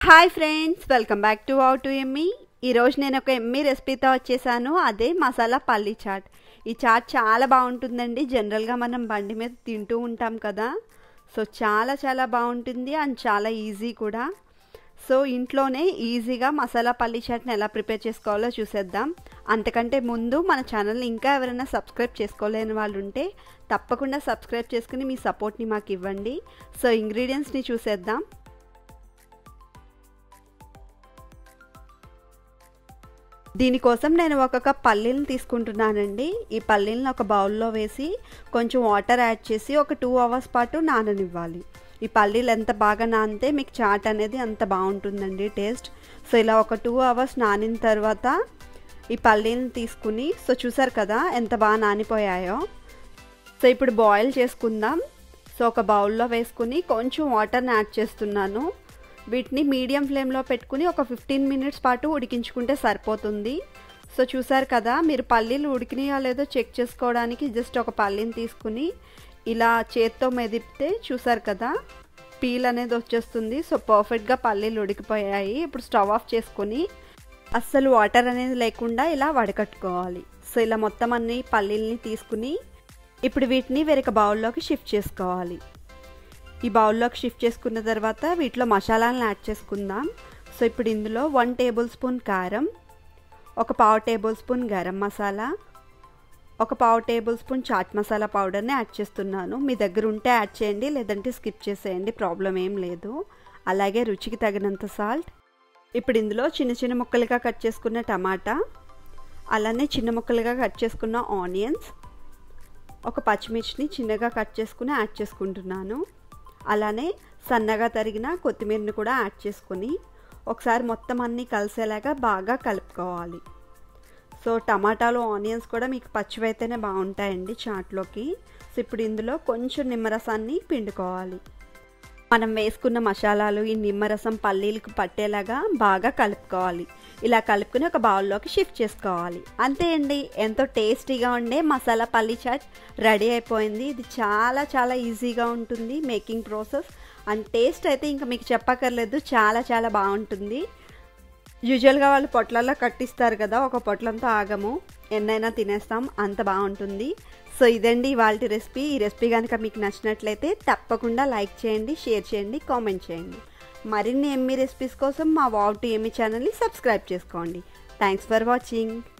hi friends welcome back to how to ఎమ్మీ ఈరోజు నేను ఒక ఎమ్మీ రెసిపీతో వచ్చేసాను అదే మసాలా పల్లీ చాట్ ఈ చాట్ చాలా బాగుంటుందండి జనరల్గా మనం బండి మీద తింటూ ఉంటాం కదా సో చాలా చాలా బాగుంటుంది అండ్ చాలా ఈజీ కూడా సో ఇంట్లోనే ఈజీగా మసాలా పల్లీ చాట్ని ఎలా ప్రిపేర్ చేసుకోవాలో చూసేద్దాం అంతకంటే ముందు మన ఛానల్ని ఇంకా ఎవరైనా సబ్స్క్రైబ్ చేసుకోలేని వాళ్ళు ఉంటే తప్పకుండా సబ్స్క్రైబ్ చేసుకుని మీ సపోర్ట్ని మాకు ఇవ్వండి సో ఇంగ్రీడియంట్స్ని చూసేద్దాం దీనికోసం నేను ఒక కప్ పల్లీలను తీసుకుంటున్నానండి ఈ పల్లీలను ఒక బౌల్లో వేసి కొంచెం వాటర్ యాడ్ చేసి ఒక టూ అవర్స్ పాటు నాననివ్వాలి ఈ పల్లీలు ఎంత బాగా నానితే మీకు చాట్ అనేది అంత బాగుంటుందండి టేస్ట్ సో ఇలా ఒక టూ అవర్స్ నానిన తర్వాత ఈ పల్లీలను తీసుకుని సో చూసారు కదా ఎంత బాగా నానిపోయాయో సో ఇప్పుడు బాయిల్ చేసుకుందాం సో ఒక బౌల్లో వేసుకుని కొంచెం వాటర్ని యాడ్ చేస్తున్నాను వీటిని మీడియం ఫ్లేమ్లో పెట్టుకుని ఒక ఫిఫ్టీన్ మినిట్స్ పాటు ఉడికించుకుంటే సరిపోతుంది సో చూసారు కదా మీరు పల్లీలు ఉడికినాయో లేదో చెక్ చేసుకోవడానికి జస్ట్ ఒక పల్లీని తీసుకుని ఇలా చేత్తో మెదిపితే చూసారు కదా పీల్ అనేది వచ్చేస్తుంది సో పర్ఫెక్ట్గా పల్లీలు ఉడికిపోయాయి ఇప్పుడు స్టవ్ ఆఫ్ చేసుకొని అస్సలు వాటర్ అనేది లేకుండా ఇలా వడకట్టుకోవాలి సో ఇలా మొత్తం అన్ని పల్లీలని తీసుకుని ఇప్పుడు వీటిని వేరొక బౌల్లోకి షిఫ్ట్ చేసుకోవాలి ఈ బౌల్లోకి షిఫ్ట్ చేసుకున్న తర్వాత వీటిలో మసాలాలను యాడ్ చేసుకుందాం సో ఇప్పుడు ఇందులో వన్ టేబుల్ స్పూన్ కారం ఒక పావు టేబుల్ స్పూన్ గరం మసాలా ఒక పావు టేబుల్ స్పూన్ చాట్ మసాలా పౌడర్ని యాడ్ చేస్తున్నాను మీ దగ్గర ఉంటే యాడ్ చేయండి లేదంటే స్కిప్ చేసేయండి ప్రాబ్లం ఏం లేదు అలాగే రుచికి తగినంత సాల్ట్ ఇప్పుడు ఇందులో చిన్న చిన్న ముక్కలుగా కట్ చేసుకున్న టమాటా అలానే చిన్న ముక్కలుగా కట్ చేసుకున్న ఆనియన్స్ ఒక పచ్చిమిర్చిని చిన్నగా కట్ చేసుకుని యాడ్ చేసుకుంటున్నాను అలానే సన్నగా తరిగిన కొత్తిమీరని కూడా యాడ్ చేసుకొని ఒకసారి మొత్తం అన్నీ కలిసేలాగా బాగా కలుపుకోవాలి సో టమాటాలు ఆనియన్స్ కూడా మీకు పచ్చివైతేనే బాగుంటాయండి చాట్లోకి సో ఇప్పుడు ఇందులో కొంచెం నిమ్మరసాన్ని పిండుకోవాలి మనం వేసుకున్న మసాలాలు ఈ నిమ్మరసం పల్లీలకు పట్టేలాగా బాగా కలుపుకోవాలి ఇలా కలుపుకుని ఒక బౌల్లోకి షిఫ్ట్ చేసుకోవాలి అంతే అండి ఎంతో టేస్టీగా ఉండే మసాలా పల్లీ చాట్ రెడీ అయిపోయింది ఇది చాలా చాలా ఈజీగా ఉంటుంది మేకింగ్ ప్రాసెస్ అండ్ టేస్ట్ అయితే ఇంకా మీకు చెప్పక్కర్లేదు చాలా చాలా బాగుంటుంది యూజువల్గా వాళ్ళు పొట్లల్లో కట్టిస్తారు కదా ఒక పొట్లంతో ఆగము ఎన్నైనా తినేస్తాం అంత బాగుంటుంది సో ఇదండి ఇవాళ రెసిపీ ఈ రెసిపీ కనుక మీకు నచ్చినట్లయితే తప్పకుండా లైక్ చేయండి షేర్ చేయండి కామెంట్ చేయండి మరిన్ని ఎమ్మి రెసిపీస్ కోసం మా వావ్ టు ఎమ్మి ఛానల్ని సబ్స్క్రైబ్ చేసుకోండి థ్యాంక్స్ ఫర్ వాచింగ్